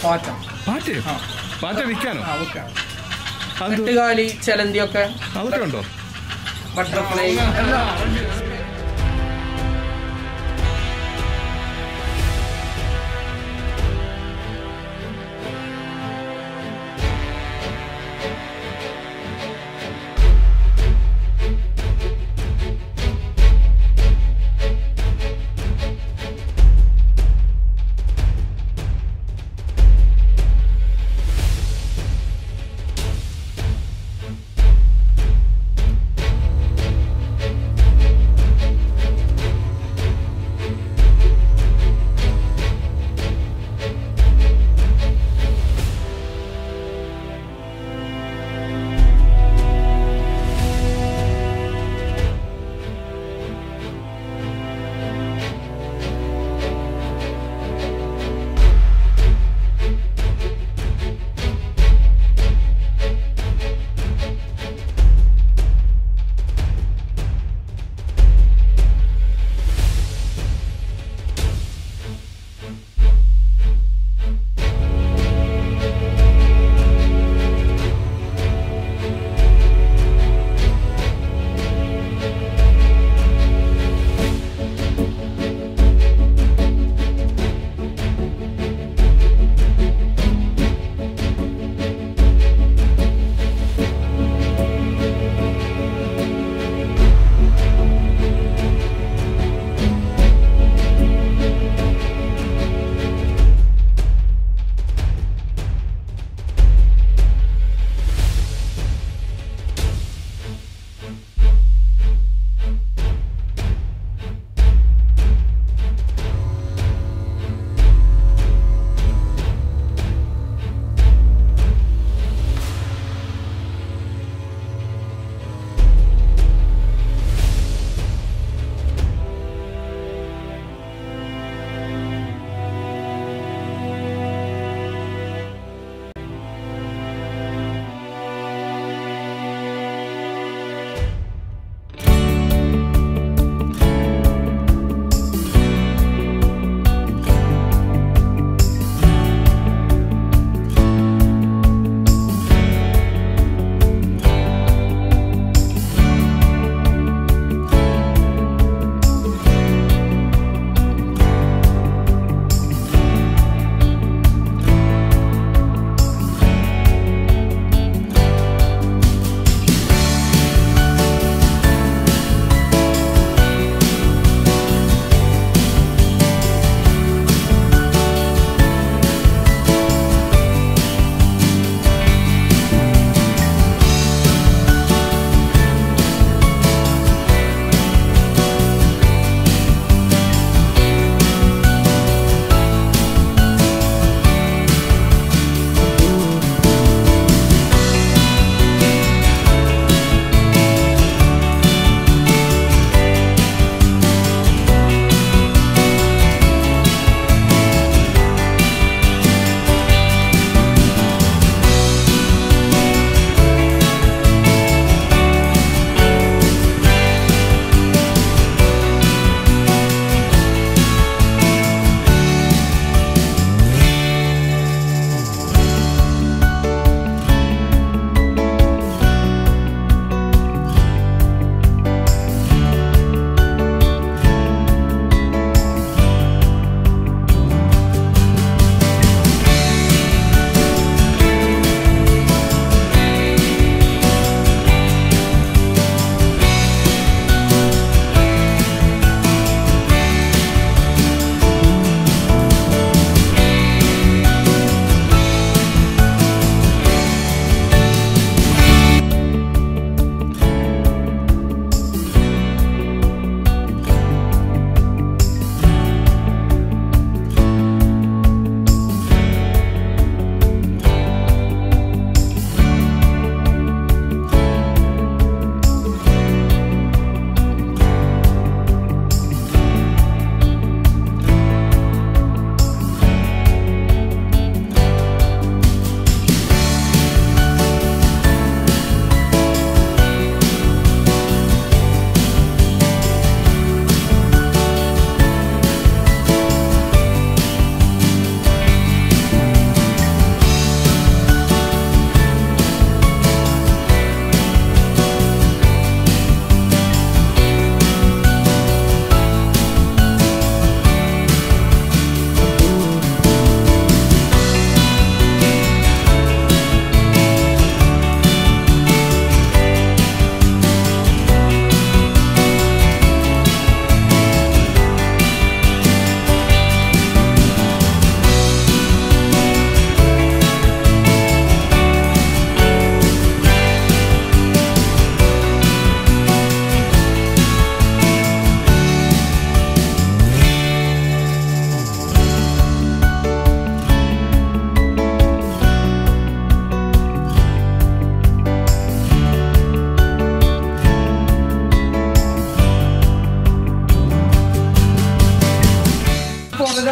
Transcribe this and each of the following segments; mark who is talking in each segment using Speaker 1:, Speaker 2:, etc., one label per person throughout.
Speaker 1: പാറ്റ
Speaker 2: പാറ്റ പാറ്റ വിൽക്കാനോ
Speaker 1: ആ ഓക്കെ
Speaker 2: അത്
Speaker 1: എട്ടുകാലി ചെലന്തിയൊക്കെ
Speaker 2: അതൊക്കെ ഉണ്ടോ
Speaker 1: ബട്ടർഫ്ലൈ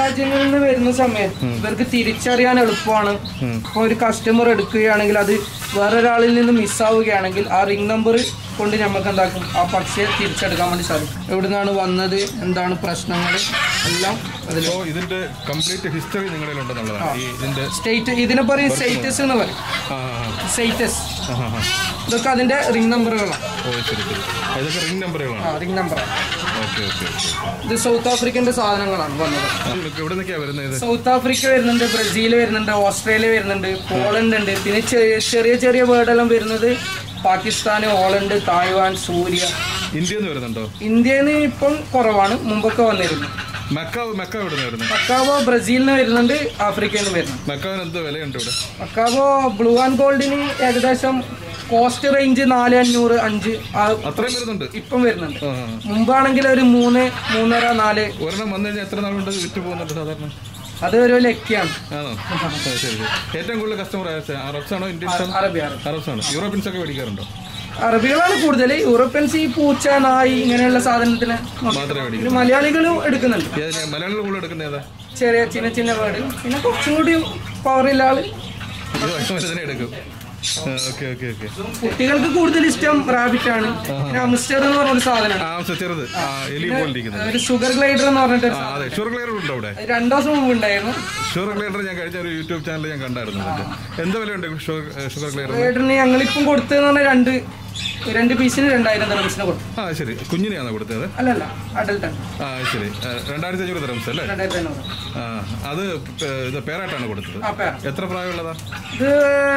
Speaker 1: രാജ്യങ്ങളിൽ നിന്ന് വരുന്ന സമയത്ത് ഇവർക്ക് തിരിച്ചറിയാൻ എളുപ്പമാണ് ഇപ്പോൾ ഒരു കസ്റ്റമർ എടുക്കുകയാണെങ്കിൽ അത് വേറൊരാളിൽ നിന്ന് മിസ്സാവുകയാണെങ്കിൽ ആ റിംഗ് നമ്പർ കൊണ്ട് നമുക്ക് എന്താക്കും ആ പക്ഷിയെ തിരിച്ചെടുക്കാൻ വേണ്ടി സാധിക്കും എവിടെ നിന്നാണ് വന്നത് എന്താണ് പ്രശ്നങ്ങൾ എല്ലാം അതിൽ
Speaker 2: അപ്പോൾ ഇതിന്റെ കംപ്ലീറ്റ് ഹിസ്റ്ററി നിങ്ങളിൽ ഉണ്ടെന്നുള്ളതാണ് ഈ ഇതിന്റെ
Speaker 1: സ്റ്റേറ്റ് ഇതിനെ പറയും സ്റ്റേറ്റസ് എന്ന് പറയും
Speaker 2: ആ ആ,
Speaker 1: സ്റ്റേറ്റസ്
Speaker 2: ആ, ആ, ആ.
Speaker 1: ഇതൊക്കെ അതിന്റെ റിംഗ് നമ്പറുകളാണ്
Speaker 2: ഓ ശരി ശരി ആ, ഇതൊക്കെ റിംഗ് നമ്പറുകളാണ്
Speaker 1: ആ റിംഗ് നമ്പറാണ്
Speaker 2: ഓക്കെ ഓക്കെ ഓക്കെ
Speaker 1: ഇത് സൗത്ത് ആഫ്രിക്കന്റെ സാധനങ്ങളാണ് വന്നത്
Speaker 2: എവിടെ നിന്നൊക്കെയാ വരുന്നത് ഇത്
Speaker 1: സൗത്ത് ആഫ്രിക്ക വരുന്നുണ്ട് ബ്രസീൽ വരുന്നുണ്ട് ഓസ്ട്രേലിയ വരുന്നുണ്ട് പോളണ്ട് ഉണ്ട് പിന്നെ ചെറിയ ചെറിയ ചെറിയ വേർഡെല്ലാം വരുന്നത് പാകിസ്ഥാൻ ഹോളണ്ട് തായ്വാൻ സൂര്യ
Speaker 2: ഇന്ത്യയിൽ നിന്ന് വരുന്നുണ്ടോ
Speaker 1: ഇന്ത്യയിൽ നിന്ന് ഇപ്പം കുറവാണ് മുമ്പൊക്കെ വന്നിരുന്നു
Speaker 2: മെക്ക മെക്ക എവിടെ നിന്ന് വരുന്നത്
Speaker 1: പക്കാവോ ബ്രസീലിൽ നിന്ന് വരുന്നുണ്ട് ആഫ്രിക്കയിൽ നിന്ന് വരുന്നുണ്ട്
Speaker 2: മെക്കാവിന് എന്ത് വിലയുണ്ട് ഇവിടെ
Speaker 1: പക്കാവോ ബ്ലൂ ആൻഡ് ഗോൾഡിന് ഏകദേശം കോസ്റ്റ് റേഞ്ച് നാല് അഞ്ഞൂറ് അഞ്ച് ആ
Speaker 2: അത്രയും വരുന്നുണ്ട്
Speaker 1: ഇപ്പം വരുന്നുണ്ട്
Speaker 2: ആ ആ.
Speaker 1: മുമ്പാണെങ്കിൽ ഒരു മൂന്ന് മൂന്നര നാല്
Speaker 2: ഒരെണ്ണം വന്നു കഴിഞ്ഞാൽ എത്ര നാളുകൊണ്ട് വിറ്റ് പോകുന്നുണ്ട് സാധാരണ
Speaker 1: അത് ഒരു ലക്കിയാണ്
Speaker 2: ആണോ ആ, ശരി ശരി ഏറ്റവും കൂടുതൽ കസ്റ്റമർ അറബ്സ് ആണോ ഇന്ത്യൻസ് ആണോ
Speaker 1: അറബി അറബി
Speaker 2: അറബ്സ് ആണ് യൂറോപ്യൻസ് ഒക്കെ മേടിക്കാറുണ്ടോ
Speaker 1: അറബികളാണ് കൂടുതൽ യൂറോപ്യൻസ് ഈ പൂച്ച നായി ഇങ്ങനെയുള്ള സാധനത്തിന്
Speaker 2: മാത്രമേ മേടിക്കൂ
Speaker 1: പിന്നെ മലയാളികളും എടുക്കുന്നുണ്ട്
Speaker 2: ഏതിനാ മലയാളികൾ കൂടുതൽ എടുക്കുന്ന ഏതാ
Speaker 1: ചെറിയ ചിന്ന ചിന്ന വേർഡ് പിന്നെ കുറച്ചും കൂടി പവറുള്ള ആള്
Speaker 2: ഇത് വൈകുന്നേരത്തിനെ എടുക്കും ഓക്കെ ഓക്കെ ഓക്കെ
Speaker 1: കുട്ടികൾക്ക് കൂടുതൽ ഇഷ്ടം റാബിറ്റ് ആണ് പിന്നെ അമിസ്റ്റർ എന്ന് പറഞ്ഞൊരു സാധനമാണ്
Speaker 2: ആ സെ- ചെറുത് ആ എലി പോലെ ഇരിക്കുന്നത്
Speaker 1: ഒരു ഷുഗർ ഗ്ലൈഡർ എന്ന് പറഞ്ഞിട്ട് ഒരു
Speaker 2: ആ അതെ ഷുഗർ ക്ലിയർ ഉണ്ടോ അവിടെ
Speaker 1: സാധനം. രണ്ടു ദിവസം മുമ്പ് ഉണ്ടായിരുന്നു
Speaker 2: ഷുഗർ ക്ലിയർ ഞാൻ കഴിഞ്ഞ ഒരു യൂട്യൂബ് ചാനൽ ഞാൻ കണ്ടായിരുന്നു അതിന്റെ. എന്ത് വിലയുണ്ട് ഷുഗർ ഷുഗർ ക്ലിയർ
Speaker 1: ഗ്ലൈഡറിന് ഞങ്ങളിപ്പം കൊടുത്തതെന്ന് പറഞ്ഞാൽ രണ്ട് രണ്ട് പീസിന് രണ്ടായിരം തെറംസിന് കൊടുത്തു
Speaker 2: ആ ശരി കുഞ്ഞിനെയാണോ കൊടുത്തത്
Speaker 1: അല്ലല്ല അഡൽട്ട് ആണ്
Speaker 2: ആ ശരി ആ, രണ്ടായിരത്തി അഞ്ഞൂറ് തരംസ് അല്ലേ
Speaker 1: രണ്ടായിരത്തി അഞ്ഞൂറ്
Speaker 2: ആ അത് പേ- ഇത് പേരായിട്ടാണ് കൊടുത്തത്
Speaker 1: ആ പേർ
Speaker 2: എത്ര പ്രായമുള്ളതാ
Speaker 1: ഇത്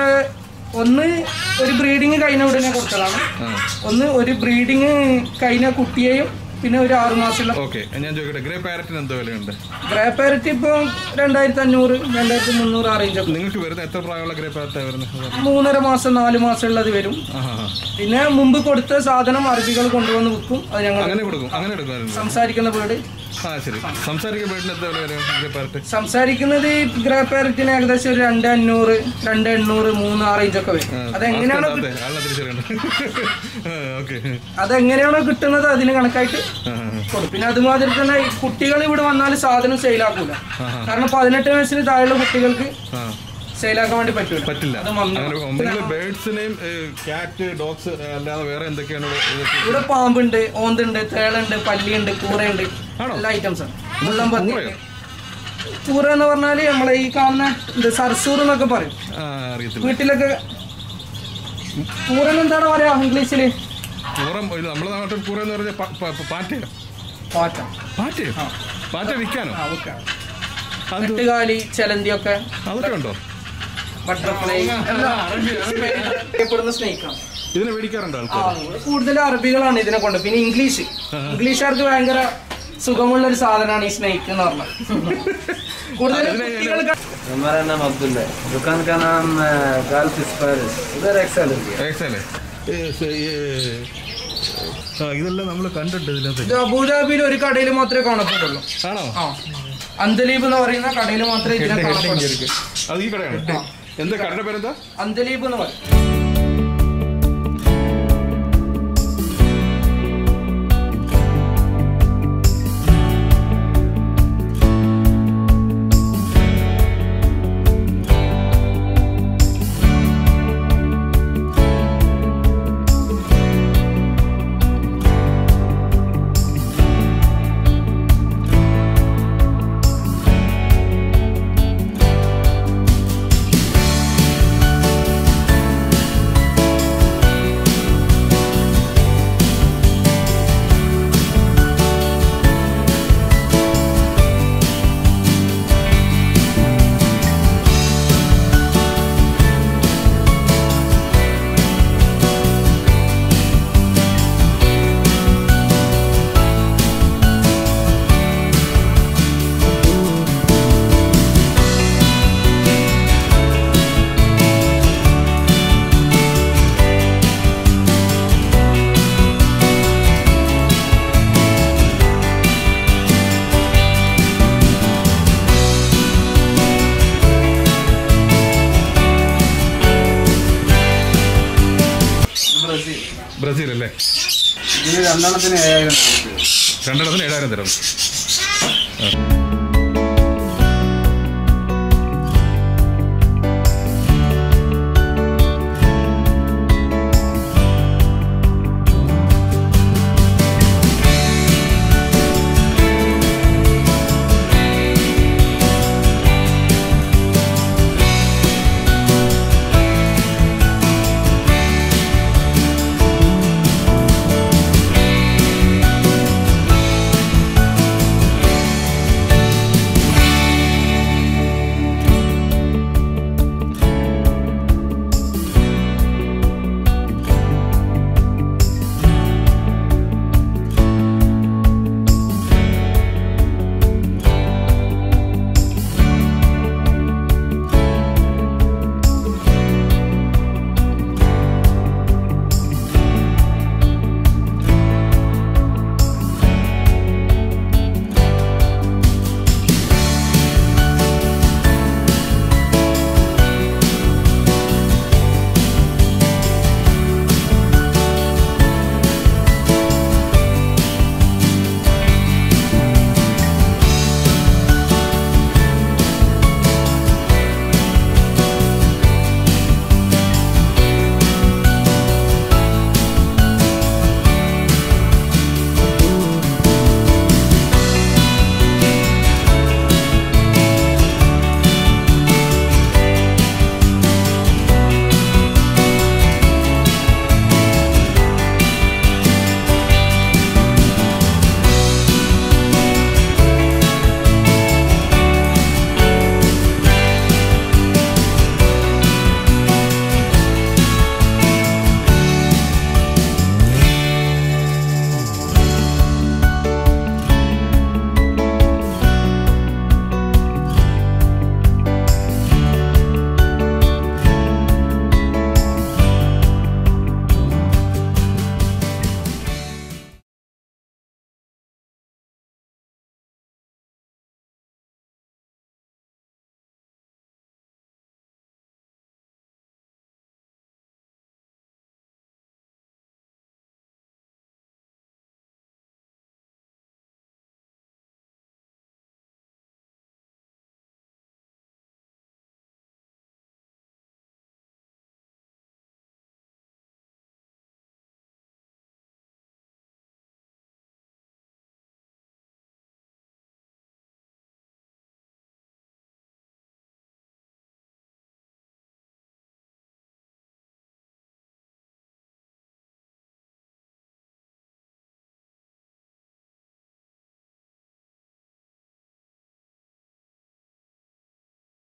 Speaker 1: ഒന്ന് ഒരു ബ്രീഡിങ് കഴിഞ്ഞ ഉടനെ കൊടുത്തതാണ്
Speaker 2: ആ
Speaker 1: ഒന്ന് ഒരു ബ്രീഡിങ് കഴിഞ്ഞ കുട്ടിയെയും പിന്നെ ഒരു ആറു മാസമുള്ള
Speaker 2: ഓക്കെ ഞാൻ ചോദിക്കട്ടെ ഗ്രേ പാരറ്റിന് എന്തോ വിലയുണ്ട്
Speaker 1: ഗ്രേ പാരറ്റ് ഇപ്പോൾ രണ്ടായിരത്തി അഞ്ഞൂറ് രണ്ടായിരത്തി മുന്നൂറ് ആ റേഞ്ചൊക്കെ
Speaker 2: നിങ്ങൾക്ക് വരുന്ന എത്ര പ്രായമുള്ള ഗ്രേ പാരറ്റാണ് വരുന്നത്
Speaker 1: മൂന്നര മാസം നാല് മാസം ഉള്ളത് വരും
Speaker 2: ആ ആ, ആ.
Speaker 1: പിന്നെ മുമ്പ് കൊടുത്ത സാധനം അറബികൾ കൊണ്ടുവന്ന് വിൽക്കും അത് ഞങ്ങൾ
Speaker 2: അങ്ങനെ കൊടുക്കും അങ്ങനെ എടുക്കും
Speaker 1: സംസാരിക്കുന്ന വീട്
Speaker 2: ആ ശരി സംസാരിക്കാൻ വീടിന് എന്താ വില വരും ഗ്രേ പാരറ്റ്
Speaker 1: സംസാരിക്കുന്നത് ഈ ഗ്രേ പാരറ്റിന് ഏകദേശം ഒരു രണ്ട് അഞ്ഞൂറ് രണ്ട് എണ്ണൂറ് മൂന്ന് ആ റേഞ്ചൊക്കെ വരും അതെങ്ങനെയാണോ
Speaker 2: അതെ ആളെ തിരിച്ചറിയണ്ട ഓക്കെ
Speaker 1: അതെങ്ങനെയാണോ കിട്ടുന്നത് അതിന് കണക്കായിട്ട് കൊടുക്കും പിന്നെ അതുമാതിരി തന്നെ ഈ കുട്ടികൾ ഇവിടെ വന്നാൽ സാധനം സെയിലാക്കൂല കാരണം പതിനെട്ട് വയസ്സിന് താഴെയുള്ള കുട്ടികൾക്ക്
Speaker 2: ആ
Speaker 1: സെയിലാക്കാൻ വേണ്ടി പറ്റൂല
Speaker 2: പറ്റില്ല
Speaker 1: അത് മമ്മി
Speaker 2: അങ്ങനെ ഒന്നെങ്കിൽ ബേഡ്സിനെയും ക്യാറ്റ് ഡോഗ്സ് അല്ലാതെ വേറെ എന്തൊക്കെയാണ് ഇവിടെ ഇത്?
Speaker 1: ഇവിടെ പാമ്പുണ്ട് ഓന്തുണ്ട് തേളുണ്ട് പല്ലിയുണ്ട് കൂറയുണ്ട്
Speaker 2: ആണോ?
Speaker 1: എല്ലാ ഐറ്റംസ് ആണ് മുള്ളം പന്നി
Speaker 2: കൂറയോ?
Speaker 1: കൂറ എന്ന് പറഞ്ഞാല് നമ്മളെ ഈ കാണുന്ന ഇത് സർസൂർ എന്നൊക്കെ പറയും
Speaker 2: ആ അറിയത്തില്ല
Speaker 1: വീട്ടിലൊക്കെ കൂറൻ എന്താണ് പറയാ ഇംഗ്ലീഷില്
Speaker 2: പൂറം ഇത് നമ്മുടെ നാട്ടിൽ പൂറം എന്ന് പറഞ്ഞാൽ പ- പ- പ- പാറ്റയോ
Speaker 1: പാറ്റ
Speaker 2: പാറ്റയോ പാറ്റ വിൽക്കാനോ
Speaker 1: ആ ഓക്കെ
Speaker 2: അത്
Speaker 1: എട്ടുകാലി ചെലന്തിയൊക്കെ
Speaker 2: അതൊക്കെ ഉണ്ടോ
Speaker 1: ബട്ടർഫ്ലൈ അറിയപ്പെടുന്ന സ്നേക്കാണ്
Speaker 2: ഇതിനെ മേടിക്കാറുണ്ടോ
Speaker 1: ആ
Speaker 2: ആൾക്കാർ
Speaker 1: ഇവിടെ കൂടുതൽ അറബികളാണ് ഇതിനെ കൊണ്ട് പിന്നെ ഇംഗ്ലീഷ് ഇംഗ്ലീഷുകാർക്ക് ഭയങ്കര സുഖമുള്ള ഒരു സാധനമാണ് ഈ സ്നേക്ക് എന്ന് പറഞ്ഞാൽ കൂടുതൽ കുട്ടികൾക്ക്
Speaker 3: हमारा नाम अब्दुल है दुकान का नाम गाल्फ स्पायरस उधर एक्सेल है
Speaker 2: ഏക്സല്ലേ ആ ഇതെല്ലാം നമ്മൾ കണ്ടിട്ട് ഇതിനകത്ത്
Speaker 1: ഇത് അബുദാബിയിൽ ഒരു കടയിൽ മാത്രമേ കാണപ്പെടുള്ളൂ
Speaker 2: ആണോ
Speaker 1: ആ അന്തലീബ് എന്ന് പറയുന്ന കടയിൽ മാത്രമേ ഇതിനെ കാണപ്പെടുള്ളൂ
Speaker 2: അത് ഈ കടയാണ് എന്താ കടയുടെ പേരെന്താ
Speaker 1: അന്തലീബ് എന്ന് പറയും
Speaker 3: ബ്രസീൽ
Speaker 2: ബ്രസീൽ അല്ലേ
Speaker 3: ഇതിന് രണ്ടെണ്ണത്തിന് ഏഴായിരം കൊടുത്തു
Speaker 2: രണ്ടെണ്ണത്തിന് ഏഴായിരം തരം ആ.